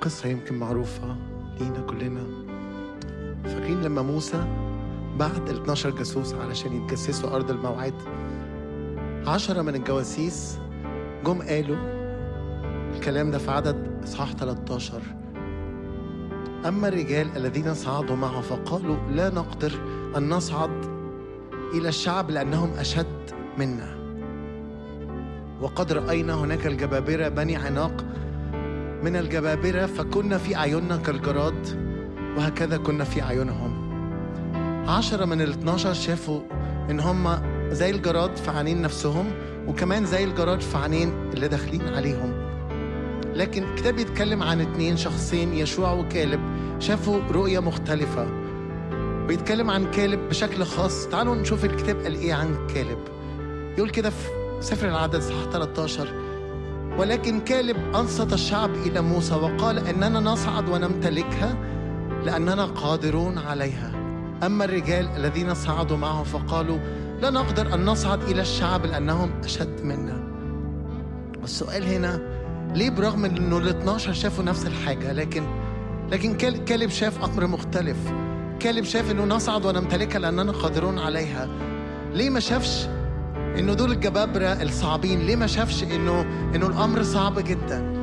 قصة يمكن معروفة لينا كلنا فاكرين لما موسى بعت ال 12 جاسوس علشان يتجسسوا أرض الموعد عشرة من الجواسيس جم قالوا الكلام ده في عدد إصحاح 13 أما الرجال الذين صعدوا معه فقالوا لا نقدر أن نصعد إلى الشعب لأنهم أشد منا وقد رأينا هناك الجبابرة بني عناق من الجبابرة فكنا في أعيننا كالجراد وهكذا كنا في أعينهم عشرة من الاثناشر شافوا إن هم زي الجراد في عينين نفسهم وكمان زي الجراد في عينين اللي داخلين عليهم لكن الكتاب بيتكلم عن اتنين شخصين يشوع وكالب شافوا رؤية مختلفة بيتكلم عن كالب بشكل خاص تعالوا نشوف الكتاب قال ايه عن كالب يقول كده في سفر العدد صح 13 ولكن كالب أنصت الشعب إلى موسى وقال إننا نصعد ونمتلكها لأننا قادرون عليها أما الرجال الذين صعدوا معه فقالوا لا نقدر أن نصعد إلى الشعب لأنهم أشد منا والسؤال هنا ليه برغم انه ال 12 شافوا نفس الحاجه لكن لكن كال- كالب شاف امر مختلف كالب شاف انه نصعد ونمتلكها لاننا قادرون عليها ليه ما شافش انه دول الجبابره الصعبين ليه ما شافش انه انه الامر صعب جدا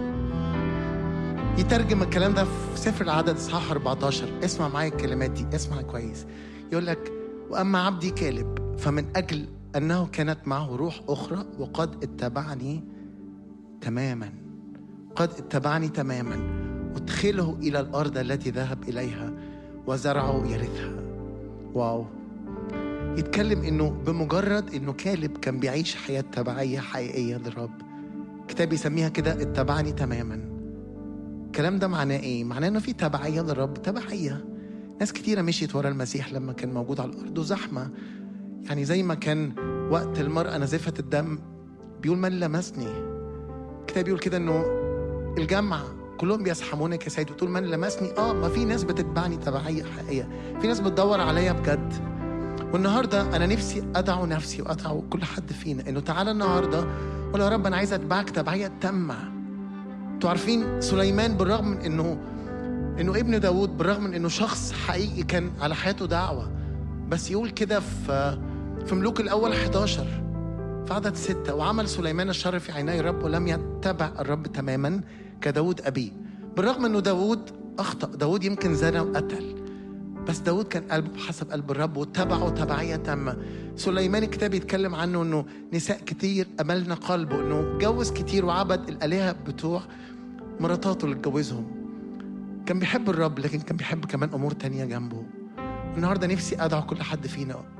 يترجم الكلام ده في سفر العدد اصحاح 14 اسمع معايا الكلمات دي اسمع كويس يقول لك واما عبدي كالب فمن اجل انه كانت معه روح اخرى وقد اتبعني تماما قد اتبعني تماما ادخله الى الارض التي ذهب اليها وزرعه يرثها واو يتكلم انه بمجرد انه كالب كان بيعيش حياه تبعيه حقيقيه للرب كتاب يسميها كده اتبعني تماما الكلام ده معناه ايه معناه انه في تبعيه للرب تبعيه ناس كتيره مشيت ورا المسيح لما كان موجود على الارض وزحمه يعني زي ما كان وقت المراه نزفه الدم بيقول من لمسني الكتاب بيقول كده انه الجمع كلهم بيسحمونك يا سيد وتقول من لمسني اه ما في ناس بتتبعني تبعيه حقيقيه في ناس بتدور عليا بجد والنهارده انا نفسي ادعو نفسي وادعو كل حد فينا انه تعالى النهارده قول يا رب انا عايز اتبعك تبعيه تامه انتوا عارفين سليمان بالرغم من انه انه ابن داود بالرغم من انه شخص حقيقي كان على حياته دعوه بس يقول كده في في ملوك الاول 11 في عدد ستة وعمل سليمان الشر في عيني الرب ولم يتبع الرب تماما كداود أبيه بالرغم أنه داود أخطأ داود يمكن زنى وقتل بس داود كان قلبه بحسب قلب الرب واتبعه تبعية تامة سليمان الكتاب يتكلم عنه أنه نساء كتير أملنا قلبه أنه اتجوز كتير وعبد الآلهة بتوع مراتاته اللي اتجوزهم كان بيحب الرب لكن كان بيحب كمان أمور تانية جنبه النهاردة نفسي أدعو كل حد فينا